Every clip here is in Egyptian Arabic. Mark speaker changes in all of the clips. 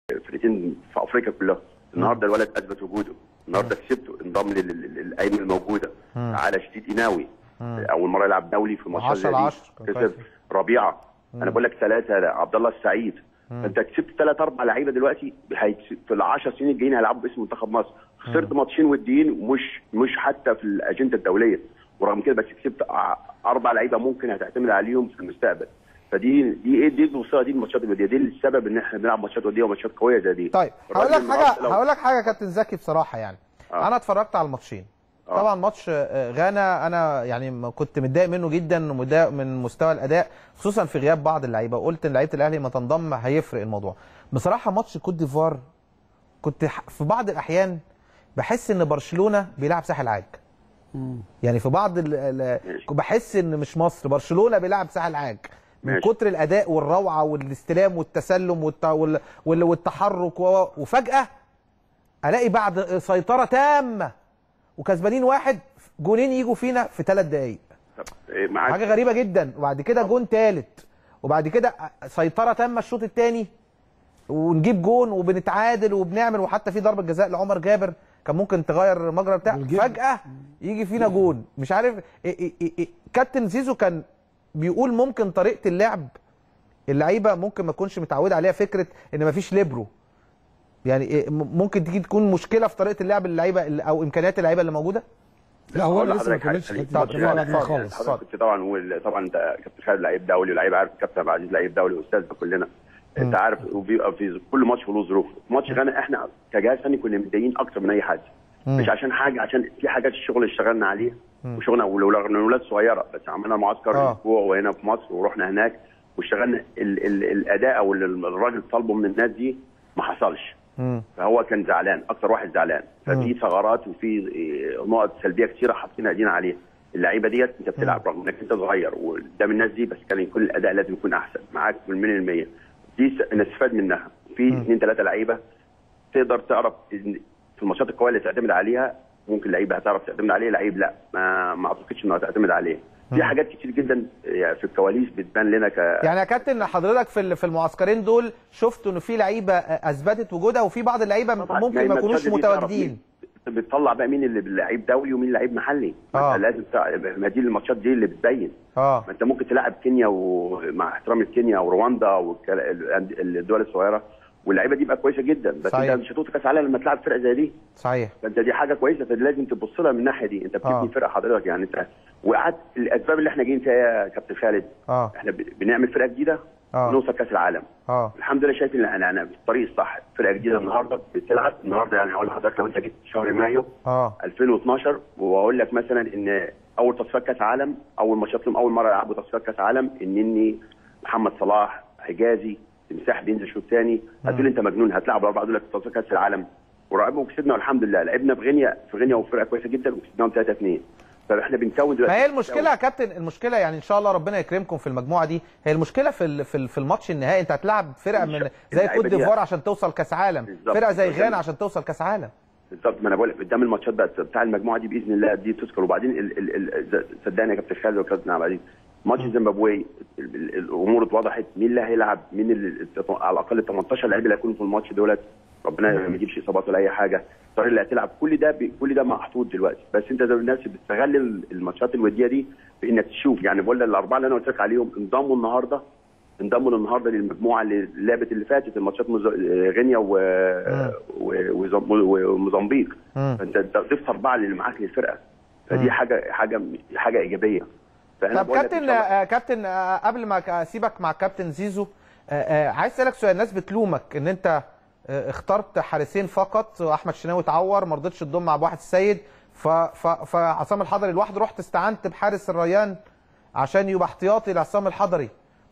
Speaker 1: فرقتين في افريقيا كلها النهارده الولد اثبت وجوده النهارده كسبته انضم للقايمه الموجوده على شديد قناوي اول مره يلعب دولي في ماتشات
Speaker 2: 10
Speaker 1: زي دي.
Speaker 2: 10 كان
Speaker 1: كسب
Speaker 2: كويس.
Speaker 1: ربيعه انا بقول لك ثلاثه عبد الله السعيد فانت كسبت ثلاث اربع لعيبه دلوقتي هيكس- في ال 10 سنين الجايين هيلعبوا باسم منتخب مصر خسرت ماتشين وديين ومش مش حتى في الاجنده الدوليه ورغم كده بس كسبت ع- اربع لعيبه ممكن هتعتمد عليهم في المستقبل فدي دي ايه دي البصيره دي الماتشات الوديه دي السبب ان احنا بنلعب ماتشات وديه وماتشات قويه زي دي
Speaker 2: طيب هقول لك
Speaker 1: الراجل
Speaker 2: حاجه
Speaker 1: النهاردة لو-
Speaker 2: هقول لك حاجه يا كابتن زكي بصراحه يعني
Speaker 1: آه.
Speaker 2: انا اتفرجت على الماتشين
Speaker 1: آه.
Speaker 2: طبعا ماتش آه، غانا انا يعني ما كنت متضايق منه جدا ومتضايق من مستوى الاداء خصوصا في غياب بعض اللعيبه وقلت ان لعيبه الاهلي ما تنضم هيفرق الموضوع بصراحه ماتش كوت ديفوار كنت ح- في بعض الاحيان بحس ان برشلونه بيلعب ساحل عاج يعني في بعض ال ال
Speaker 1: ماشي.
Speaker 2: بحس ان مش مصر برشلونه بيلعب ساحل عاج من
Speaker 1: ماشي.
Speaker 2: كتر الاداء والروعه والاستلام والتسلم والت... وال... وال... والتحرك و... وفجاه الاقي بعد سيطره تامه وكسبانين واحد جونين يجوا فينا في ثلاث دقائق
Speaker 1: طب إيه معاك
Speaker 2: حاجه غريبه جدا وبعد كده جون ثالث وبعد كده سيطره تامه الشوط الثاني ونجيب جون وبنتعادل وبنعمل وحتى في ضربه جزاء لعمر جابر كان ممكن تغير المجرى بتاع
Speaker 3: والجيب.
Speaker 2: فجاه يجي فينا جون مش عارف إيه إيه إيه إيه. كابتن زيزو كان بيقول ممكن طريقه اللعب اللعيبه ممكن ما تكونش متعوده عليها فكره ان مفيش ليبرو يعني إيه م- ممكن تيجي تكون مشكله في طريقه اللعب اللعيبه اللي- او امكانيات اللعيبه اللي موجوده
Speaker 3: لا هو
Speaker 1: أقول
Speaker 3: انا لسه ما
Speaker 1: لحضرتك حاجة
Speaker 3: كملتش
Speaker 1: خليك
Speaker 3: حته
Speaker 2: اتفضل.
Speaker 3: الكلام
Speaker 2: اتفضل.
Speaker 3: ده خالص
Speaker 2: اتفضل.
Speaker 1: حضرتك كنت طبعا وال- طبعا انت كابتن خالد لعيب دولي ولعيب عارف كابتن عبد العزيز لعيب دولي واستاذ كلنا انت عارف وبيبقى في كل ماتش له ظروف ماتش غانا احنا كجهاز فني كنا متضايقين اكتر من اي حد مش عشان حاجه عشان في حاجات الشغل اللي اشتغلنا عليه وشغلنا ولو الاولاد صغيره بس عملنا معسكر
Speaker 2: آه.
Speaker 1: اسبوع وهنا في مصر ورحنا هناك واشتغلنا ال ال الاداء او اللي الراجل طالبه من الناس دي ما حصلش
Speaker 2: مم.
Speaker 1: فهو كان زعلان اكتر واحد زعلان ففي ثغرات وفي إيه، نقط سلبيه كثيره حاطين ايدينا عليها اللعيبه ديت انت بتلعب رغم انك انت صغير وقدام الناس دي بس كان يكون الاداء لازم يكون احسن معاك من المية دي س- نستفاد منها في اثنين ثلاثه لعيبه تقدر تعرف إن في الماتشات القويه اللي تعتمد عليها ممكن لعيبه هتعرف تعتمد عليه لعيب لا ما ما اعتقدش انه هتعتمد عليه في حاجات كتير جدا يعني في الكواليس بتبان لنا ك
Speaker 2: يعني يا كابتن حضرتك في ال- في المعسكرين دول شفتوا ان في لعيبه اثبتت وجودها وفي بعض اللعيبه
Speaker 1: طبعاً.
Speaker 2: ممكن ما
Speaker 1: الماتشات
Speaker 2: يكونوش
Speaker 1: دي تعرف
Speaker 2: متواجدين
Speaker 1: مين- بتطلع بقى مين اللي لعيب دولي ومين لعيب محلي ما
Speaker 2: آه.
Speaker 1: انت لازم تع- ما دي الماتشات دي اللي بتبين
Speaker 2: اه
Speaker 1: ما انت ممكن تلعب كينيا ومع احترام كينيا ورواندا والدول الصغيره واللعيبه دي بقى كويسه جدا بس
Speaker 2: صحيح.
Speaker 1: انت مش هتوصل كاس عالم لما تلعب فرقه زي دي
Speaker 2: صحيح
Speaker 1: فانت دي حاجه كويسه فلازم تبص لها من الناحيه دي انت بتبني
Speaker 2: آه.
Speaker 1: فرقه حضرتك يعني انت وقعدت الاسباب اللي احنا جايين فيها يا كابتن خالد
Speaker 2: اه
Speaker 1: احنا ب- بنعمل فرقه جديده
Speaker 2: آه.
Speaker 1: ونوصل كاس العالم
Speaker 2: اه
Speaker 1: الحمد لله شايف ان انا انا في الطريق الصح فرقه جديده النهارده بتلعب النهارده يعني اقول لحضرتك لو انت جيت في شهر مايو
Speaker 2: اه 2012
Speaker 1: واقول لك مثلا ان اول تصفيات كاس عالم اول ماتشات لهم اول مره يلعبوا تصفيات كاس عالم انني محمد صلاح حجازي تمساح بينزل شوط ثاني هتقول انت مجنون هتلعب الاربعه دول في تصفيات كاس العالم ولعبنا وكسبنا والحمد لله لعبنا في غينيا في غينيا وفرقه كويسه جدا وكسبناهم 3 2 فاحنا بنكون دلوقتي
Speaker 2: ما هي المشكله يا كابتن المشكله يعني ان شاء الله ربنا يكرمكم في المجموعه دي هي المشكله في ال- في ال- في الماتش النهائي انت هتلعب فرقه من زي
Speaker 1: اللعيبة
Speaker 2: كوت
Speaker 1: دي-
Speaker 2: ديفوار عشان توصل كاس عالم
Speaker 1: بالظبط.
Speaker 2: فرقه زي غانا عشان توصل كاس عالم
Speaker 1: بالظبط ما انا بقول لك قدام الماتشات بقى بتاع المجموعه دي باذن الله دي تذكر وبعدين ال ال ال صدقني يا كابتن خالد وكابتن عبد العزيز ماتش زيمبابوي ال- ال- الامور اتوضحت مين اللي هيلعب مين اللي على الاقل ال 18 لعيب اللي هيكونوا في الماتش دولت ربنا ما يجيبش اصابات ولا اي حاجه الطريقه اللي هتلعب كل ده بي- كل ده محطوط دلوقتي بس انت زي الناس بتستغل ال- الماتشات الوديه دي بانك تشوف يعني بقول لك الاربعه اللي انا قلت لك عليهم انضموا النهارده انضموا النهارده للمجموعه اللي لعبت اللي فاتت الماتشات مز... غينيا و... و... وزم- وموزمبيق
Speaker 2: مم.
Speaker 1: فانت انت ضفت اربعه اللي معاك للفرقه فدي حاجه حاجه حاجه ايجابيه فانا
Speaker 2: طب
Speaker 1: بقول لك إن
Speaker 2: كابتن
Speaker 1: شاء الله-
Speaker 2: آه كابتن آه قبل ما اسيبك مع كابتن زيزو آه آه عايز اسالك سؤال الناس بتلومك ان انت آه اخترت حارسين فقط واحمد شناوي اتعور ما رضيتش تضم مع ابو واحد السيد ف- ف- فعصام الحضري لوحده رحت استعنت بحارس الريان عشان يبقى احتياطي لعصام الحضري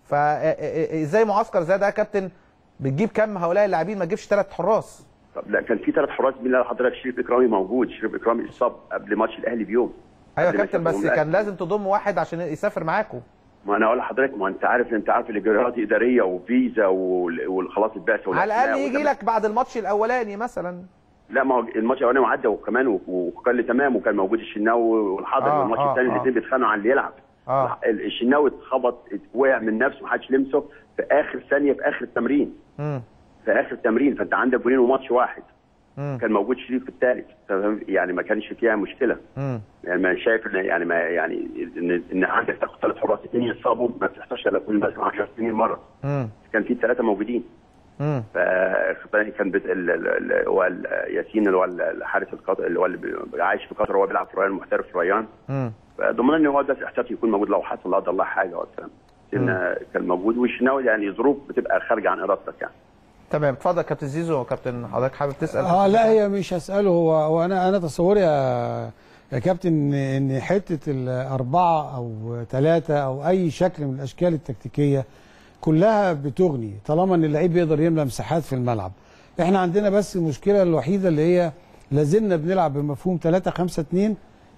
Speaker 2: فازاي معسكر زي ده يا كابتن بتجيب كم هؤلاء اللاعبين ما تجيبش ثلاث حراس
Speaker 1: طب لا كان في ثلاث حراس مين اللي حضرتك شريف اكرامي موجود شريف اكرامي اتصاب قبل ماتش الاهلي بيوم
Speaker 2: ايوه يا
Speaker 1: قبل ما
Speaker 2: كابتن بس
Speaker 1: يسافروا
Speaker 2: كان لازم تضم واحد عشان يسافر معاكم
Speaker 1: ما انا اقول لحضرتك ما انت عارف انت عارف الاجراءات الاداريه وفيزا وال- والخلاص البعثه
Speaker 2: على الاقل
Speaker 1: والأسماء
Speaker 2: يجي
Speaker 1: والزمن.
Speaker 2: لك بعد الماتش الاولاني مثلا
Speaker 1: لا ما هو الماتش الاولاني عدى وكمان و- وكان تمام وكان موجود الشناوي والحضري
Speaker 2: آه،
Speaker 1: والماتش
Speaker 2: آه،
Speaker 1: الثاني
Speaker 2: آه.
Speaker 1: الاثنين بيتخانقوا على اللي يلعب
Speaker 2: اه
Speaker 1: ال- الشناوي اتخبط وقع من نفسه محدش لمسه في اخر ثانيه في اخر التمرين
Speaker 2: امم
Speaker 1: في اخر تمرين فانت عندك جولين وماتش واحد
Speaker 2: مم.
Speaker 1: كان موجود شريف في الثالث فاهم؟ يعني ما كانش فيها مشكله
Speaker 2: مم.
Speaker 1: يعني ما شايف ان يعني ما يعني ان ان عندك تاخد ثلاث حراس اثنين يصابوا ما بتحصلش الا كل مثلا 10 سنين مره
Speaker 2: مم.
Speaker 1: كان في ثلاثه موجودين
Speaker 2: مم.
Speaker 1: فخطاني كان بت... ال... ال... ال... هو ال- ياسين اللي هو الحارس القطر اللي هو اللي بي- عايش في قطر هو بيلعب في ريان محترف في ريان
Speaker 2: مم.
Speaker 1: فضمن ان هو بس احتياطي يكون موجود لو حصل لا قدر الله حاجه ولا إن كان موجود والشناوي يعني ظروف بتبقى خارجه عن ارادتك يعني
Speaker 2: تمام اتفضل كابتن زيزو كابتن حضرتك حابب تسال
Speaker 3: اه لا هي مش هساله هو هو انا انا تصوري يا يا كابتن ان إن حته الاربعه او ثلاثه او اي شكل من الاشكال التكتيكيه كلها بتغني طالما ان اللعيب يقدر يملى مساحات في الملعب احنا عندنا بس المشكله الوحيده اللي هي لازلنا بنلعب بمفهوم 3 5 2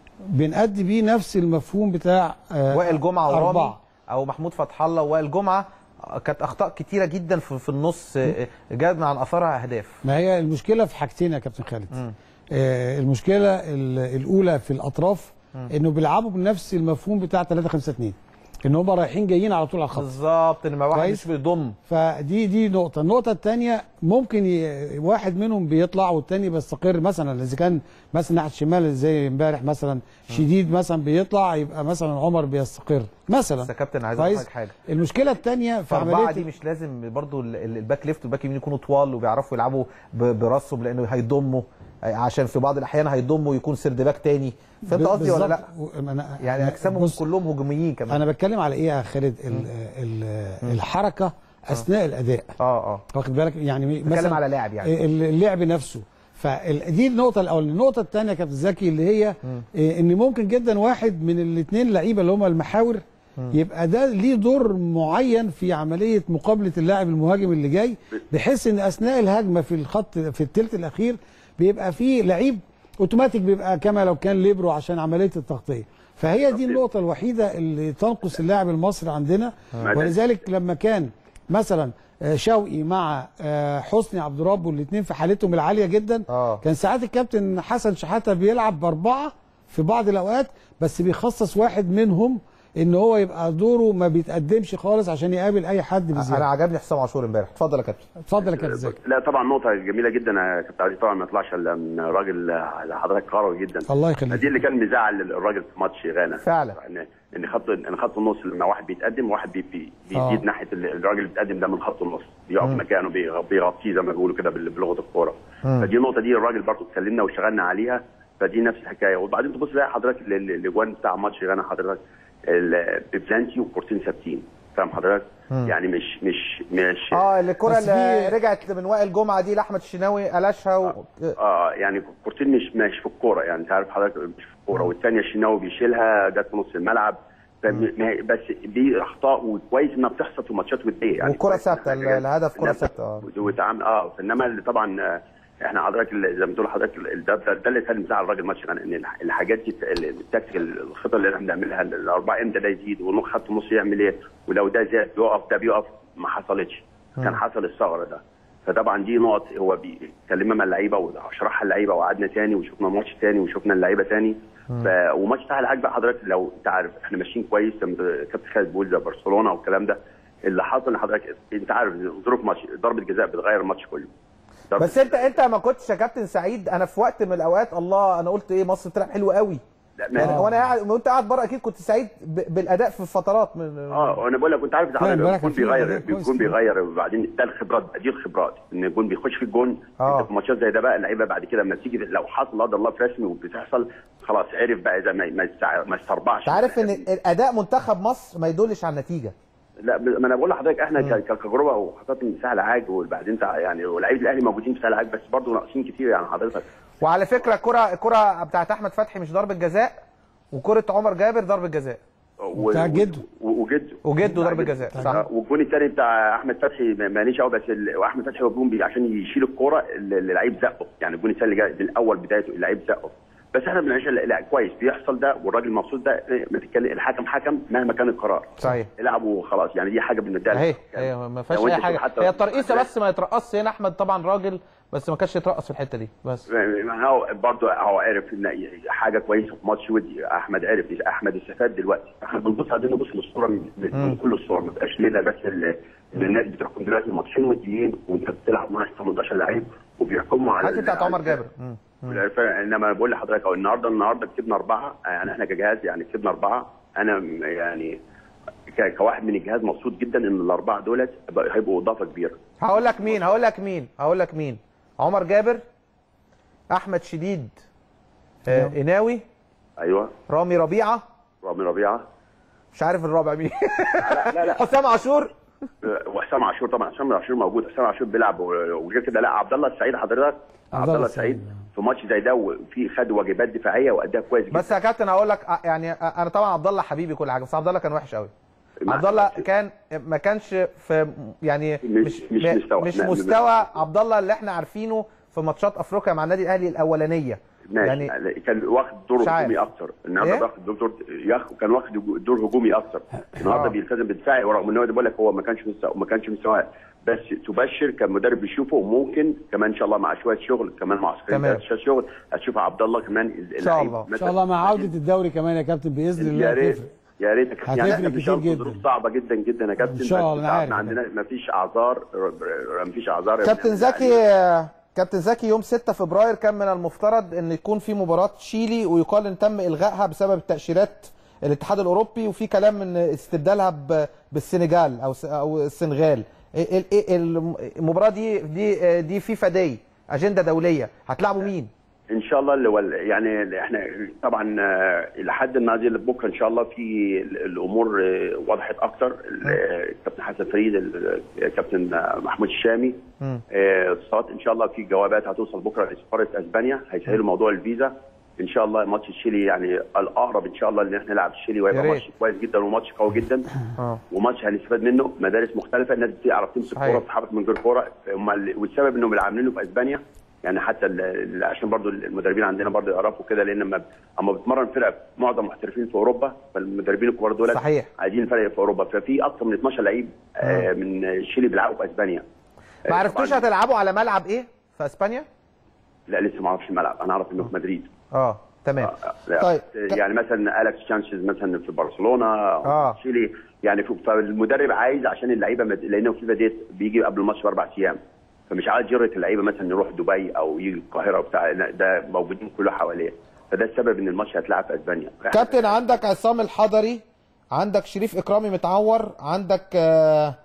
Speaker 3: بنأدي بيه نفس المفهوم بتاع آه
Speaker 2: وائل جمعه ورامي
Speaker 3: أربعة.
Speaker 2: او محمود فتح الله ووائل جمعه آه، كانت اخطاء كتيره جدا في, في النص آه، جاد عن اثرها اهداف
Speaker 3: ما هي المشكله في حاجتين يا كابتن خالد آه المشكله ال- الاولى في الاطراف انه بيلعبوا بنفس المفهوم بتاع 3 5 2 ان هم رايحين جايين على طول على الخط
Speaker 2: بالظبط ان ما واحد
Speaker 3: كويس.
Speaker 2: مش بيضم
Speaker 3: فدي دي نقطه النقطه الثانيه ممكن ي... واحد منهم بيطلع والتاني بيستقر مثلا اذا كان مثلا ناحيه الشمال زي امبارح مثلا شديد مثلا بيطلع يبقى مثلا عمر بيستقر مثلا
Speaker 2: بس يا كابتن عايز اقول
Speaker 3: كويس
Speaker 2: لك حاجه
Speaker 3: المشكله الثانيه في
Speaker 2: فأربعة
Speaker 3: عمليه
Speaker 2: دي مش لازم برضو ال- ال- الباك ليفت والباك يمين يكونوا طوال وبيعرفوا يلعبوا ب- براسهم لانه هيضموا عشان في بعض الاحيان هيضموا ويكون سرد باك تاني فانت قصدي ولا لا؟
Speaker 3: بالظبط. و- أنا
Speaker 2: يعني اجسامهم
Speaker 3: بص،
Speaker 2: كلهم هجوميين كمان
Speaker 3: انا بتكلم على ايه يا خالد ال ال الحركه اثناء الاداء
Speaker 2: اه اه
Speaker 3: واخد بالك يعني
Speaker 2: بتكلم
Speaker 3: مثلا
Speaker 2: على لاعب يعني
Speaker 3: ال- اللعب نفسه فدي النقطة الأولانية، النقطة الثانية يا كابتن زكي اللي هي إيه، إن ممكن جدا واحد من الاثنين لعيبة اللي هم المحاور يبقى ده ليه دور معين في عملية مقابلة اللاعب المهاجم اللي جاي بحيث إن أثناء الهجمة في الخط في الثلث الأخير بيبقى فيه لعيب أوتوماتيك بيبقى كما لو كان ليبرو عشان عملية التغطية فهي دي النقطة الوحيدة اللي تنقص اللاعب المصري عندنا ولذلك لما كان مثلا آه، شوقي مع آه، حسني عبد رب والاثنين في حالتهم العاليه جدا
Speaker 2: آه.
Speaker 3: كان ساعات الكابتن حسن شحاته بيلعب باربعه في بعض الاوقات بس بيخصص واحد منهم ان هو يبقى دوره ما بيتقدمش خالص عشان يقابل اي حد
Speaker 2: انا
Speaker 3: بزياده
Speaker 2: عجبني حسام عاشور امبارح اتفضل يا كابتن
Speaker 3: اتفضل يا كابتن زكي
Speaker 1: لا طبعا نقطه جميله جدا يا كابتن علي طبعا ما يطلعش الا من راجل آه، حضرتك كروي جدا
Speaker 3: الله يخليك.
Speaker 1: دي اللي كان مزعل الراجل في ماتش غانا
Speaker 2: فعلا.
Speaker 1: ان ان خط ان خط النص لما واحد بيتقدم وواحد بي بي
Speaker 3: آه.
Speaker 1: بيزيد ناحيه ال- الراجل اللي بيتقدم ده من خط النص بيقف مكانه بيغ- بيغطيه زي ما بيقولوا كده بال- بلغه الكوره فدي النقطه دي الراجل برضو اتكلمنا واشتغلنا عليها فدي نفس الحكايه وبعدين تبص تلاقي حضرتك ال- ال- الاجوان بتاع ماتش غانا حضرتك ال- ببلانتي وكورتين ثابتين فاهم حضرتك؟ يعني مش مش مش
Speaker 2: اه الكره
Speaker 3: بس
Speaker 2: اللي
Speaker 3: في-
Speaker 2: رجعت من وائل جمعه دي لاحمد الشناوي قلشها و...
Speaker 1: اه يعني كورتين مش مش في الكوره يعني انت عارف حضرتك مش في الكوره والثانيه الشناوي بيشيلها جت في نص الملعب فم- ما- بس دي اخطاء وكويس انها بتحصل في ماتشات وديه يعني
Speaker 2: والكرة
Speaker 1: كويس
Speaker 2: ثابتة،
Speaker 1: إنها حاجات-
Speaker 2: الهدف كرة
Speaker 1: إنها
Speaker 2: ثابتة، آه.
Speaker 1: وتعامل اه انما اللي طبعا آه، احنا حضرتك اللي- زي ما بتقول حضرتك ال- ده, ده, ده اللي كان مزعل الراجل ماتش يعني ان الح- الحاجات دي ال- التكتيك الخطه اللي احنا بنعملها الاربعه امتى ده يزيد ونص خط النص يعمل ايه ولو ده زاد يقف ده بيقف ما حصلتش كان حصل الثغره ده فطبعا دي نقط هو بيكلمنا مع اللعيبه وشرحها اللعيبه وقعدنا تاني وشفنا ماتش تاني وشفنا اللعيبه تاني ف... وماتش سهل الحاج بقى حضرتك لو انت عارف احنا ماشيين كويس زي ما كابتن خالد بيقول زي برشلونه والكلام ده اللي حصل ان حضرتك انت عارف ظروف ماتش ضربه جزاء بتغير الماتش كله ضربة
Speaker 2: بس انت انت ما كنتش يا كابتن سعيد انا في وقت من الاوقات الله انا قلت ايه مصر بتلعب حلو قوي
Speaker 1: لا، ما-
Speaker 2: يعني وانا قاعد وانت قاعد بره اكيد كنت سعيد ب- بالاداء في فترات من
Speaker 1: اه وانا بقول لك كنت عارف ده
Speaker 3: لا،
Speaker 1: حضرتك
Speaker 3: امبارح
Speaker 1: بيكون
Speaker 3: كان في
Speaker 1: بيغير
Speaker 3: أداء كويس
Speaker 1: بيكون
Speaker 3: كده.
Speaker 1: بيغير وبعدين ده الخبرات دي الخبرات ان الجون بيخش في الجون
Speaker 2: آه.
Speaker 1: انت في ماتشات زي ده بقى اللعيبه بعد كده لما تيجي لو حصل لا قدر الله في رسمي وبتحصل خلاص عرف بقى اذا ما ما يستع- ما يستربعش
Speaker 2: انت عارف ان اداء منتخب مصر ما يدلش على النتيجه
Speaker 1: لا ب- ما انا بقول لحضرتك احنا ك- كتجربه وخاصه من سهل عاج وبعدين تع- يعني ولاعيبه الاهلي موجودين في سهل عاج بس برضه ناقصين كتير يعني حضرتك
Speaker 2: وعلى فكره الكره الكره بتاعت احمد فتحي مش ضربه جزاء وكره عمر جابر ضربه جزاء
Speaker 1: و-
Speaker 3: بتاع جده.
Speaker 1: و- وجده
Speaker 2: وجده ضربة
Speaker 1: بتاع
Speaker 2: جزاء،
Speaker 1: جده.
Speaker 2: صح.
Speaker 1: آه، والجون الثاني بتاع احمد فتحي ما- ماليش قوي بس ال- واحمد فتحي هو الجون بي عشان يشيل الكوره ال- اللعيب زقه يعني الجون الثاني اللي جاي بالاول بدايته اللعيب زقه بس احنا بنعيش لا لا، كويس بيحصل ده والراجل مبسوط ده إيه، ما تتكلم الحكم حكم مهما كان القرار
Speaker 2: صحيح
Speaker 1: العبوا خلاص يعني دي حاجه بنديها
Speaker 2: اهي
Speaker 1: للحكام.
Speaker 2: هي ما فيهاش
Speaker 1: لو
Speaker 2: اي
Speaker 1: أنت
Speaker 2: حاجه
Speaker 1: حتى-
Speaker 2: هي الترقيصه بس ما يترقصش هنا احمد طبعا راجل بس ما كانش يترقص في الحته دي بس
Speaker 1: ما هو برضه هو عرف ان حاجه كويسه في ماتش ودي احمد عرف احمد استفاد دلوقتي احنا بنبص عايزين نبص للصوره من, من كل الصور ما بقاش لنا بس ال- ان الناس بتحكم دلوقتي ماتشين وديين وانت بتلعب ناقص 18 لعيب وبيحكموا على
Speaker 2: حتى بتاعت
Speaker 1: على-
Speaker 2: عمر جابر مم.
Speaker 1: ف- انما بقول لحضرتك أهو النهارده النهارده كسبنا اربعه يعني احنا كجهاز يعني كسبنا اربعه انا م- يعني ك- كواحد من الجهاز مبسوط جدا ان الاربعه دولت بقى- هيبقوا اضافه كبيره
Speaker 2: هقول لك مين هقول لك مين هقول لك مين عمر جابر احمد شديد آه قناوي
Speaker 1: ايوه
Speaker 2: رامي ربيعه
Speaker 1: رامي ربيعه
Speaker 2: مش عارف الرابع مين
Speaker 1: لا لا, لا.
Speaker 2: حسام عاشور
Speaker 1: وحسام عاشور طبعا حسام عاشور موجود حسام عاشور بيلعب و- وغير كده لا عبد الله السعيد حضرتك عبد الله السعيد في ماتش زي ده وفي خد واجبات دفاعيه واداها كويس جدا
Speaker 2: بس يا كابتن هقول لك آه، يعني آه، انا طبعا عبد الله حبيبي كل حاجه بس عبد الله كان وحش قوي
Speaker 1: مع-
Speaker 2: عبد الله كان ما كانش في يعني
Speaker 1: مش- مش
Speaker 2: م-
Speaker 1: مستوى.
Speaker 2: مش
Speaker 1: لا،
Speaker 2: مستوى عبد الله اللي احنا عارفينه في ماتشات افريقيا مع النادي الاهلي الاولانيه
Speaker 1: ماشي
Speaker 2: يعني
Speaker 1: يعني كان واخد دور
Speaker 2: مش عارف.
Speaker 1: هجومي اكتر النهارده
Speaker 2: إيه؟
Speaker 1: واخد دور ياخ كان واخد دور هجومي اكتر النهارده
Speaker 2: آه.
Speaker 1: بيلتزم بدفاعي ورغم ان هو بقول لك هو ما كانش مستوى ما كانش مستواه بس تبشر كمدرب بيشوفه وممكن كمان ان شاء الله مع شويه شغل كمان مع عسكريين
Speaker 2: تمام.
Speaker 1: ثلاث شويه شغل هتشوف عبد الله كمان
Speaker 2: إن شاء الله.
Speaker 3: ان شاء الله مع عوده الدوري كمان يا كابتن باذن الله
Speaker 1: يا ريت
Speaker 3: هتفرق
Speaker 1: يا ريت يا كابتن.
Speaker 3: هتفرق
Speaker 1: احنا
Speaker 3: كتير
Speaker 1: بنشتغل في
Speaker 3: جدا.
Speaker 1: ظروف صعبه جدا جدا يا كابتن
Speaker 3: إن شاء
Speaker 1: بس
Speaker 3: الله، أنا عارف
Speaker 1: ما عندنا ما فيش اعذار ما فيش اعذار
Speaker 2: كابتن زكي كابتن زكي يوم 6 فبراير كان من المفترض ان يكون في مباراه تشيلي ويقال ان تم الغائها بسبب التاشيرات الاتحاد الاوروبي وفي كلام ان استبدالها ب- بالسنغال او س- او السنغال ال- ال- ال- المباراه دي دي دي فيفا دي اجنده دوليه هتلعبوا مين؟
Speaker 1: ان شاء الله اللي هو يعني احنا طبعا آه، لحد النهارده بكره ان شاء الله في ال- الامور آه، وضحت اكتر ال- آه، كابتن حسن فريد ال- كابتن آه، محمود الشامي
Speaker 2: مم.
Speaker 1: آه، اتصالات ان شاء الله في جوابات هتوصل بكره لسفاره اسبانيا هيسهلوا موضوع الفيزا ان شاء الله ماتش تشيلي يعني الاقرب ان شاء الله ان احنا نلعب تشيلي
Speaker 2: يا
Speaker 1: ويبقى
Speaker 2: ريت.
Speaker 1: ماتش كويس جدا وماتش قوي جدا
Speaker 2: اه
Speaker 1: وماتش هنستفاد منه مدارس مختلفه الناس بتعرف تمسك
Speaker 2: صحيح.
Speaker 1: كوره بتتحرك من غير كوره هم ال- والسبب انهم اللي عاملينه في اسبانيا يعني حتى ال- ال- عشان برضو المدربين عندنا برضو يعرفوا كده لان لما اما بتمرن فرق معظم محترفين في اوروبا فالمدربين الكبار دول
Speaker 2: صحيح.
Speaker 1: عايزين فرق في اوروبا ففي اكثر من 12 لعيب آه، من شيلي بيلعبوا في اسبانيا
Speaker 2: ما
Speaker 1: آه،
Speaker 2: عرفتوش
Speaker 1: طبعاً-
Speaker 2: هتلعبوا على ملعب ايه في اسبانيا؟
Speaker 1: لا لسه ما اعرفش الملعب انا اعرف انه في مدريد
Speaker 2: اه تمام
Speaker 1: لا
Speaker 2: طيب
Speaker 1: يعني مثلا اليكس تشانشز مثلا في برشلونه
Speaker 2: آه.
Speaker 1: تشيلي يعني ف- فالمدرب عايز عشان اللعيبه مد... لانه في بديت بيجي قبل الماتش باربع ايام فمش عايز يرهق اللعيبه مثلا يروح دبي او يجي القاهره وبتاع لا، ده موجودين كله حواليه فده السبب ان الماتش هيتلعب في اسبانيا
Speaker 2: كابتن عندك عصام الحضري عندك شريف اكرامي متعور عندك آه،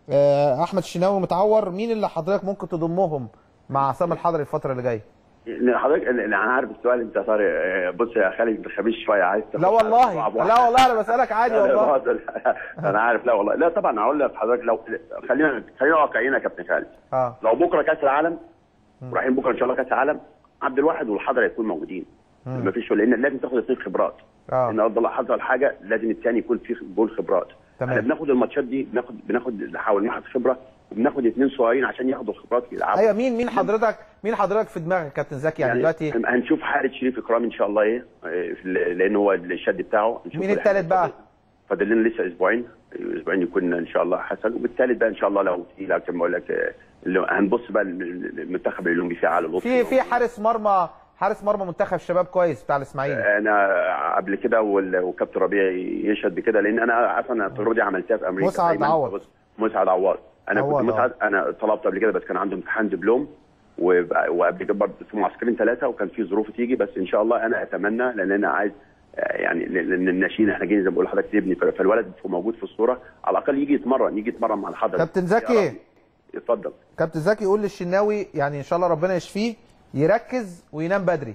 Speaker 2: آه، احمد الشناوي متعور مين اللي حضرتك ممكن تضمهم مع عصام الحضري الفتره اللي جايه
Speaker 1: إن حضرتك انا عارف السؤال انت يا طارق آه، بص يا خالد انت خبيث شويه عايز تاخد
Speaker 2: لا والله
Speaker 1: صعب
Speaker 2: لا
Speaker 1: واحد.
Speaker 2: والله انا بسالك عادي
Speaker 1: لا،
Speaker 2: والله
Speaker 1: لا، لا، انا عارف لا والله لا طبعا هقول لك حضرتك لو خلينا خلينا واقعيين يا كابتن خالد
Speaker 2: اه
Speaker 1: لو بكره كاس العالم رايحين بكره ان شاء الله كاس العالم عبد الواحد والحضر يكون موجودين ما فيش لان لازم تاخد اثنين خبرات
Speaker 2: اه
Speaker 1: ان افضل حصل حاجه لازم الثاني يكون فيه جول خبرات
Speaker 2: تمام.
Speaker 1: احنا بناخد الماتشات دي بناخد بناخد نحاول ناخد خبره وبناخد اثنين صغيرين عشان ياخدوا الخبرات يلعبوا
Speaker 2: ايوه مين مين حضرتك مين حضرتك في دماغك يا كابتن زكي يعني دلوقتي
Speaker 1: هنشوف حاله شريف اكرامي ان شاء الله ايه آه، في ال- لان هو الشد بتاعه نشوف
Speaker 2: مين
Speaker 1: الحالة.
Speaker 2: التالت بقى؟
Speaker 1: فاضل لنا لسه اسبوعين اسبوعين يكون ان شاء الله حسن والثالث بقى ان شاء الله لو تقيل كما بقول لك آه، اللي هنبص بقى المنتخب الاولمبي فيه على لطفي
Speaker 2: في في حارس مرمى حارس مرمى منتخب شباب كويس بتاع الاسماعيلي
Speaker 1: انا قبل كده وال- وكابتن ربيع يشهد بكده لان انا اصلا التجربه دي عملتها في امريكا
Speaker 2: مسعد
Speaker 1: دايماً.
Speaker 2: عوض.
Speaker 1: بص، مسعد عوض انا
Speaker 2: عوض،
Speaker 1: كنت
Speaker 2: آه.
Speaker 1: مسعد انا طلبت قبل كده بس كان عنده امتحان دبلوم وب- وقبل كده برضه في معسكرين ثلاثه وكان في ظروف تيجي بس ان شاء الله انا اتمنى لان انا عايز آه، يعني لان الناشئين احنا جايين زي ما بقول لحضرتك نبني فالولد موجود في الصوره على الاقل يجي يتمرن يجي يتمرن مع الحضر
Speaker 2: كابتن زكي
Speaker 1: اتفضل
Speaker 2: كابتن زكي يقول للشناوي يعني ان شاء الله ربنا يشفيه يركز وينام بدري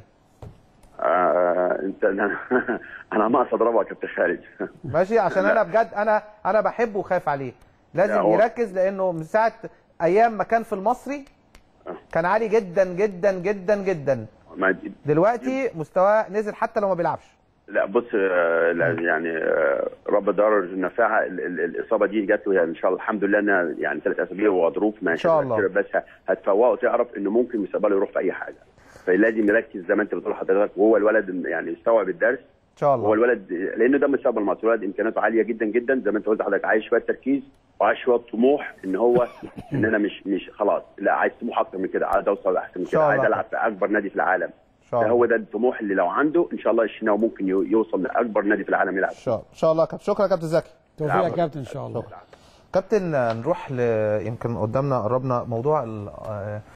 Speaker 1: آه انت انا انا ما اضربها يا كابتن خالد
Speaker 2: ماشي عشان
Speaker 1: لا.
Speaker 2: انا بجد انا انا بحبه وخايف عليه
Speaker 1: لا،
Speaker 2: لازم
Speaker 1: هو-
Speaker 2: يركز لانه من ساعه ايام ما كان في المصري كان عالي جدا جدا جدا جدا
Speaker 1: ما دي-
Speaker 2: دلوقتي مستواه نزل حتى لو ما بيلعبش
Speaker 1: لا بص آه، لا يعني آه، رب دار النفاعه ال- ال- الاصابه دي جات له يعني ان شاء الله الحمد لله انها يعني ثلاث اسابيع وظروف ما
Speaker 2: إن شاء الله.
Speaker 1: بس ه- هتفوقه وتعرف انه ممكن مستقبله يروح في اي حاجه فلازم يركز زي ما انت بتقول حضرتك وهو الولد يعني يستوعب الدرس
Speaker 2: ان شاء
Speaker 1: هو
Speaker 2: الله
Speaker 1: الولد لانه ده مستقبل مصر الولد امكانياته عاليه جدا جدا زي ما انت قلت حضرتك عايز شويه تركيز وعايز شويه طموح ان هو ان انا مش مش خلاص لا عايز طموح اكتر من كده عايز اوصل احسن من
Speaker 2: شاء
Speaker 1: كده عايز
Speaker 2: الله.
Speaker 1: العب في اكبر نادي في العالم
Speaker 2: ان شاء
Speaker 1: ده
Speaker 2: الله
Speaker 1: هو ده الطموح اللي لو عنده ان شاء الله الشناوي ممكن يو- يوصل لاكبر نادي في العالم يلعب
Speaker 2: ان شاء الله ان شاء الله يا كابتن. شكرا يا كابتن زكي
Speaker 3: توفيق يا كابتن ان شاء الله
Speaker 2: كابتن آه، نروح ل... يمكن قدامنا قربنا موضوع ال- آه،